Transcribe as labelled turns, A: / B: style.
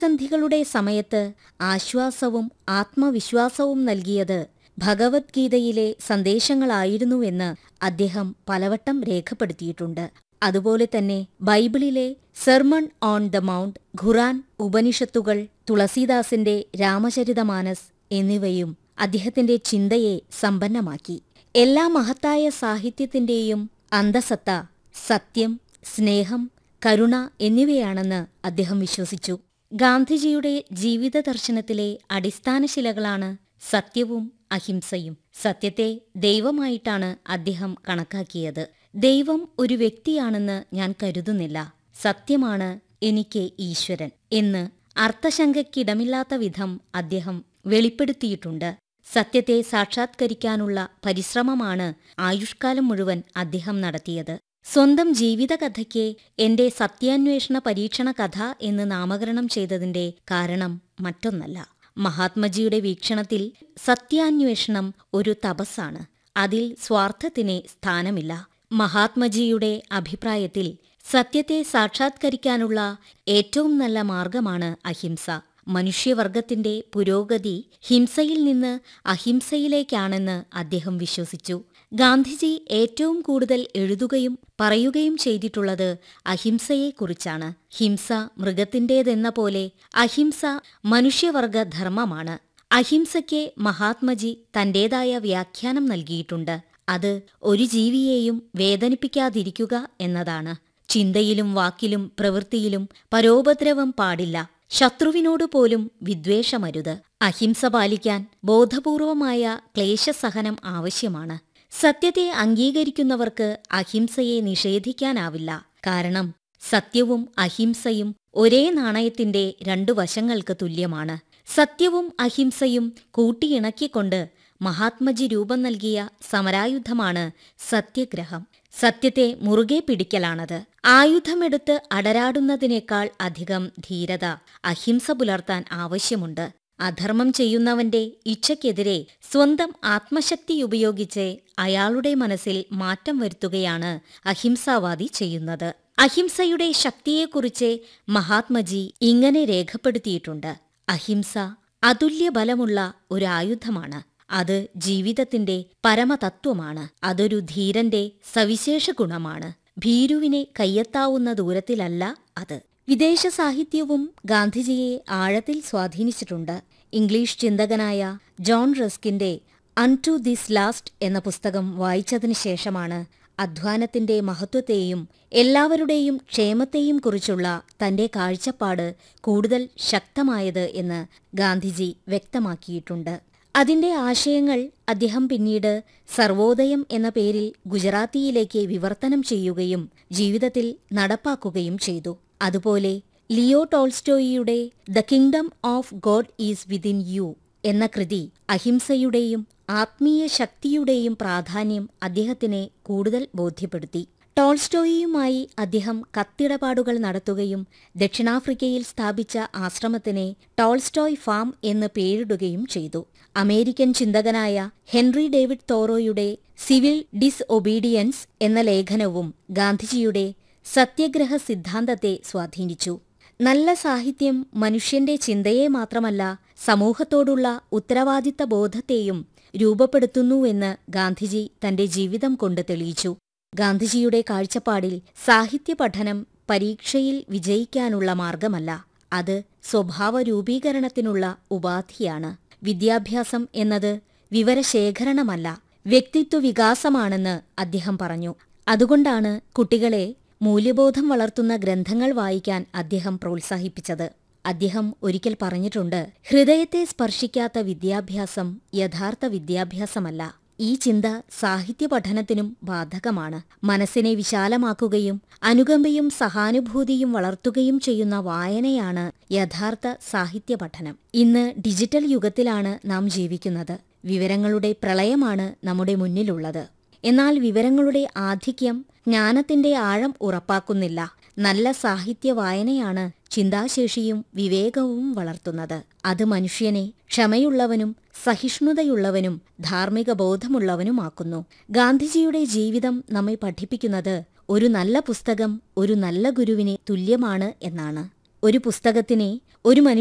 A: സന്ധികളുടെ സമയത്ത് ആശ്വാസവും ആത്മവിശ്വാസവും നൽകിയത് ഭഗവത്ഗീതയിലെ സന്ദേശങ്ങളായിരുന്നുവെന്ന് അദ്ദേഹം പലവട്ടം രേഖപ്പെടുത്തിയിട്ടുണ്ട് അതുപോലെ തന്നെ ബൈബിളിലെ sermon on the mount Quran ഉപനിഷത്തുകൾ തുളസീദാസിന്റെ രാമചരിതമാനസ് എന്നിവയും അദ്ദേഹത്തിന്റെ ചിന്തയെ സമ്പന്നമാക്കി എല്ലാ മഹത്തായ സാഹിത്യത്തിന്റെയും അന്തസത്ത സത്യം സ്നേഹം കരുണ എന്നിവയാണെന്ന് അദ്ദേഹം വിശ്വസിച്ചു ഗാന്ധിജിയുടെ ജീവിത ദർശനത്തിലെ അടിസ്ഥാന ശിലകളാണ് സത്യവും അഹിംസയും സത്യത്തെ ദൈവമായിട്ടാണ് അദ്ദേഹം കണക്കാക്കിയത് ദൈവം ഒരു വ്യക്തിയാണെന്ന് ഞാൻ കരുതുന്നില്ല സത്യമാണ് എനിക്ക് ഈശ്വരൻ എന്ന് അർത്ഥശങ്കയ്ക്കിടമില്ലാത്ത വിധം അദ്ദേഹം വെളിപ്പെടുത്തിയിട്ടുണ്ട് സത്യത്തെ സാക്ഷാത്കരിക്കാനുള്ള പരിശ്രമമാണ് ആയുഷ്കാലം മുഴുവൻ അദ്ദേഹം നടത്തിയത് സ്വന്തം ജീവിതകഥയ്ക്ക് എന്റെ സത്യാന്വേഷണ പരീക്ഷണ കഥ എന്ന് നാമകരണം ചെയ്തതിന്റെ കാരണം മറ്റൊന്നല്ല മഹാത്മജിയുടെ വീക്ഷണത്തിൽ സത്യാന്വേഷണം ഒരു തപസ്സാണ് അതിൽ സ്വാർത്ഥത്തിന് സ്ഥാനമില്ല മഹാത്മജിയുടെ അഭിപ്രായത്തിൽ സത്യത്തെ സാക്ഷാത്കരിക്കാനുള്ള ഏറ്റവും നല്ല മാർഗമാണ് അഹിംസ മനുഷ്യവർഗത്തിന്റെ പുരോഗതി ഹിംസയിൽ നിന്ന് അഹിംസയിലേക്കാണെന്ന് അദ്ദേഹം വിശ്വസിച്ചു ഗാന്ധിജി ഏറ്റവും കൂടുതൽ എഴുതുകയും പറയുകയും ചെയ്തിട്ടുള്ളത് അഹിംസയെക്കുറിച്ചാണ് ഹിംസ മൃഗത്തിന്റേതെന്ന പോലെ അഹിംസ മനുഷ്യവർഗ ധർമ്മമാണ് അഹിംസയ്ക്ക് മഹാത്മജി തന്റേതായ വ്യാഖ്യാനം നൽകിയിട്ടുണ്ട് അത് ഒരു ജീവിയെയും വേദനിപ്പിക്കാതിരിക്കുക എന്നതാണ് ചിന്തയിലും വാക്കിലും പ്രവൃത്തിയിലും പരോപദ്രവം പാടില്ല ശത്രുവിനോട് പോലും വിദ്വേഷമരുത് അഹിംസ പാലിക്കാൻ ബോധപൂർവമായ ക്ലേശസഹനം ആവശ്യമാണ് സത്യത്തെ അംഗീകരിക്കുന്നവർക്ക് അഹിംസയെ നിഷേധിക്കാനാവില്ല കാരണം സത്യവും അഹിംസയും ഒരേ നാണയത്തിന്റെ രണ്ടു വശങ്ങൾക്ക് തുല്യമാണ് സത്യവും അഹിംസയും കൂട്ടിയിണക്കിക്കൊണ്ട് മഹാത്മജി രൂപം നൽകിയ സമരായുധമാണ് സത്യഗ്രഹം സത്യത്തെ മുറുകെ പിടിക്കലാണത് ആയുധമെടുത്ത് അടരാടുന്നതിനേക്കാൾ അധികം ധീരത അഹിംസ പുലർത്താൻ ആവശ്യമുണ്ട് അധർമ്മം ചെയ്യുന്നവന്റെ ഇച്ഛയ്ക്കെതിരെ സ്വന്തം ആത്മശക്തി ഉപയോഗിച്ച് അയാളുടെ മനസ്സിൽ മാറ്റം വരുത്തുകയാണ് അഹിംസാവാദി ചെയ്യുന്നത് അഹിംസയുടെ ശക്തിയെക്കുറിച്ച് മഹാത്മജി ഇങ്ങനെ രേഖപ്പെടുത്തിയിട്ടുണ്ട് അഹിംസ അതുല്യ ബലമുള്ള ഒരു ആയുധമാണ് അത് ജീവിതത്തിന്റെ പരമതത്വമാണ് അതൊരു ധീരന്റെ സവിശേഷ ഗുണമാണ് ഭീരുവിനെ കയ്യെത്താവുന്ന ദൂരത്തിലല്ല അത് വിദേശ സാഹിത്യവും ഗാന്ധിജിയെ ആഴത്തിൽ സ്വാധീനിച്ചിട്ടുണ്ട് ഇംഗ്ലീഷ് ചിന്തകനായ ജോൺ റസ്കിന്റെ അൺ ടു ദിസ് ലാസ്റ്റ് എന്ന പുസ്തകം വായിച്ചതിനു ശേഷമാണ് അധ്വാനത്തിന്റെ മഹത്വത്തെയും എല്ലാവരുടെയും ക്ഷേമത്തെയും കുറിച്ചുള്ള തന്റെ കാഴ്ചപ്പാട് കൂടുതൽ ശക്തമായത് എന്ന് ഗാന്ധിജി വ്യക്തമാക്കിയിട്ടുണ്ട് അതിന്റെ ആശയങ്ങൾ അദ്ദേഹം പിന്നീട് സർവോദയം എന്ന പേരിൽ ഗുജറാത്തിയിലേക്ക് വിവർത്തനം ചെയ്യുകയും ജീവിതത്തിൽ നടപ്പാക്കുകയും ചെയ്തു അതുപോലെ ലിയോ ടോൾസ്റ്റോയിയുടെ the kingdom of God is within you എന്ന കൃതി അഹിംസയുടെയും ആത്മീയ ശക്തിയുടെയും പ്രാധാന്യം അദ്ദേഹത്തിനെ കൂടുതൽ ബോധ്യപ്പെടുത്തി ടോൾസ്റ്റോയിയുമായി അദ്ദേഹം കത്തിടപാടുകൾ നടത്തുകയും ദക്ഷിണാഫ്രിക്കയിൽ സ്ഥാപിച്ച ആശ്രമത്തിനെ ടോൾസ്റ്റോയ് ഫാം എന്ന് പേരിടുകയും ചെയ്തു അമേരിക്കൻ ചിന്തകനായ ഹെൻറി ഡേവിഡ് തോറോയുടെ സിവിൽ ഡിസ് ഒബീഡിയൻസ് എന്ന ലേഖനവും ഗാന്ധിജിയുടെ സത്യഗ്രഹ സിദ്ധാന്തത്തെ സ്വാധീനിച്ചു നല്ല സാഹിത്യം മനുഷ്യന്റെ ചിന്തയെ മാത്രമല്ല സമൂഹത്തോടുള്ള ഉത്തരവാദിത്ത ബോധത്തെയും രൂപപ്പെടുത്തുന്നുവെന്ന് ഗാന്ധിജി തന്റെ ജീവിതം കൊണ്ട് തെളിയിച്ചു ഗാന്ധിജിയുടെ കാഴ്ചപ്പാടിൽ സാഹിത്യ പഠനം പരീക്ഷയിൽ വിജയിക്കാനുള്ള മാർഗമല്ല അത് സ്വഭാവ രൂപീകരണത്തിനുള്ള ഉപാധിയാണ് വിദ്യാഭ്യാസം എന്നത് വിവരശേഖരണമല്ല വ്യക്തിത്വ വികാസമാണെന്ന് അദ്ദേഹം പറഞ്ഞു അതുകൊണ്ടാണ് കുട്ടികളെ മൂല്യബോധം വളർത്തുന്ന ഗ്രന്ഥങ്ങൾ വായിക്കാൻ അദ്ദേഹം പ്രോത്സാഹിപ്പിച്ചത് അദ്ദേഹം ഒരിക്കൽ പറഞ്ഞിട്ടുണ്ട് ഹൃദയത്തെ സ്പർശിക്കാത്ത വിദ്യാഭ്യാസം യഥാർത്ഥ വിദ്യാഭ്യാസമല്ല ഈ ചിന്ത സാഹിത്യ പഠനത്തിനും ബാധകമാണ് മനസ്സിനെ വിശാലമാക്കുകയും അനുകമ്പയും സഹാനുഭൂതിയും വളർത്തുകയും ചെയ്യുന്ന വായനയാണ് യഥാർത്ഥ സാഹിത്യ പഠനം ഇന്ന് ഡിജിറ്റൽ യുഗത്തിലാണ് നാം ജീവിക്കുന്നത് വിവരങ്ങളുടെ പ്രളയമാണ് നമ്മുടെ മുന്നിലുള്ളത് എന്നാൽ വിവരങ്ങളുടെ ആധിക്യം ജ്ഞാനത്തിന്റെ ആഴം ഉറപ്പാക്കുന്നില്ല നല്ല സാഹിത്യ വായനയാണ് ചിന്താശേഷിയും വിവേകവും വളർത്തുന്നത് അത് മനുഷ്യനെ ക്ഷമയുള്ളവനും സഹിഷ്ണുതയുള്ളവനും ധാർമ്മിക ബോധമുള്ളവനുമാക്കുന്നു ഗാന്ധിജിയുടെ ജീവിതം നമ്മെ പഠിപ്പിക്കുന്നത് ഒരു നല്ല പുസ്തകം ഒരു നല്ല ഗുരുവിനെ തുല്യമാണ് എന്നാണ് ഒരു പുസ്തകത്തിനെ ഒരു മനുഷ്യ